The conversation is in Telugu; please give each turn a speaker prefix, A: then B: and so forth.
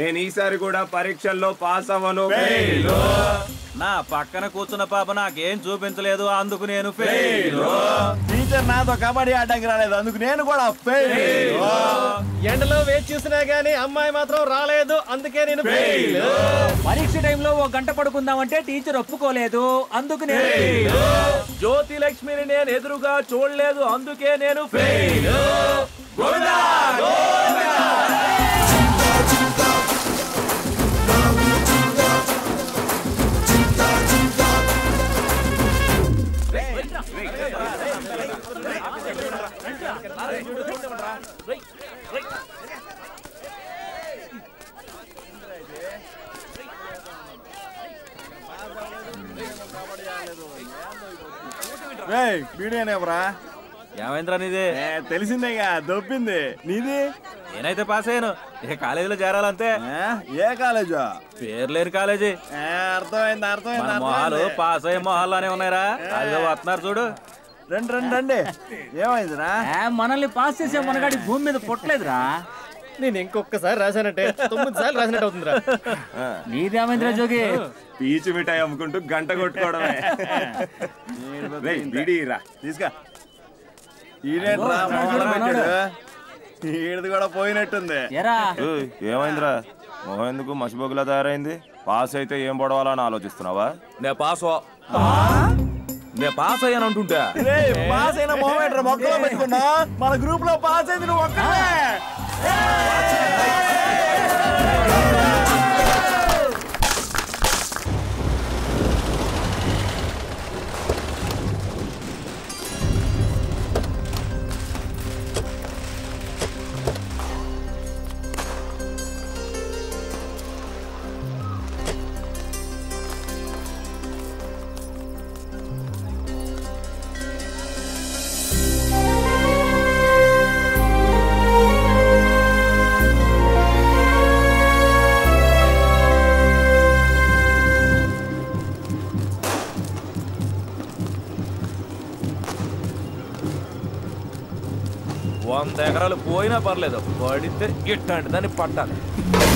A: నేను ఈసారి కూడా పరీక్షల్లో పాస్ అవ్వను
B: నా పక్కన కూర్చున్న పాప నాకేం చూపించలేదు అందుకు నేను ఫెయిల్
C: టీచర్ నాతో కబడ్డీ ఆడడానికి రాలేదు అందుకు నేను కూడా ఫెయిల్
D: ఎండలో వేచి చూసినా గానీ అమ్మాయి మాత్రం రాలేదు అందుకే నేను ఫెయిల్
E: పరీక్ష టైంలో ఓ గంట పడుకుందామంటే టీచర్ ఒప్పుకోలేదు అందుకు నేను fail.
B: జ్యోతి లక్ష్మిని నేను ఎదురుగా చూడలేదు అందుకే నేను ఫెయిల్
C: రేయ్ వీడియోనేవరా
B: ఏమైందిరా నీది
C: ఏ, తెలిసిందేగా దొబ్బింది నీది
B: నేనైతే పాస్ అయ్యాను ఇక కాలేజీలో చేరాలంతే
C: ఏ, ఏ కాలేజా
B: పేరు లేని కాలేజీ
C: ఏ, అర్థమైంది
B: మన
C: అర్థమైంది
B: మొహాలు
C: అర్థమైంది.
B: పాస్ అయ్యే మొహాల్లానే ఉన్నాయిరా అదిగో వస్తున్నారు చూడు
C: రండి రండి రండి ఏమైందిరా
E: ఏ, మనల్ని పాస్ చేసే మనగాడి భూమి మీద పుట్టలేదురా
D: నేను ఇంకొకసారి రాశానంటే తొమ్మిది సార్లు రాసినట్టు అవుతుందిరా
E: నీదేమైందిరా జోగి
A: పీచు మిఠాయి అమ్ముకుంటూ గంట కొట్టుకోవడమే రేయ్, బీడీ రా
C: తీసుకా ఈడేంట్రా
E: ఓ,
C: మొహంలో
E: మనోడు.
C: పెట్టాడు ఈడది కూడా పోయినట్టుంది
E: ఎరా
A: ఏయ్, ఏమైందిరా మొహం ఎందుకు మసిబొగ్గులా తయారైంది పాస్ అయితే ఏం పడవాలని ఆలోచిస్తున్నావా
B: నే పాస్ నే పాస్ అయ్యాను అంటుంటా
C: రేయ్, పాస్ అయిన మొహమేట్రా మొక్కలో పెట్టుకున్నా మన గ్రూప్ లో పాస్ అయింది నువ్వు ఒక్కడే
B: వంద ఎకరాలు పోయినా పర్లేదు పడితే ఇట్లాంటి దాన్ని పట్టాలి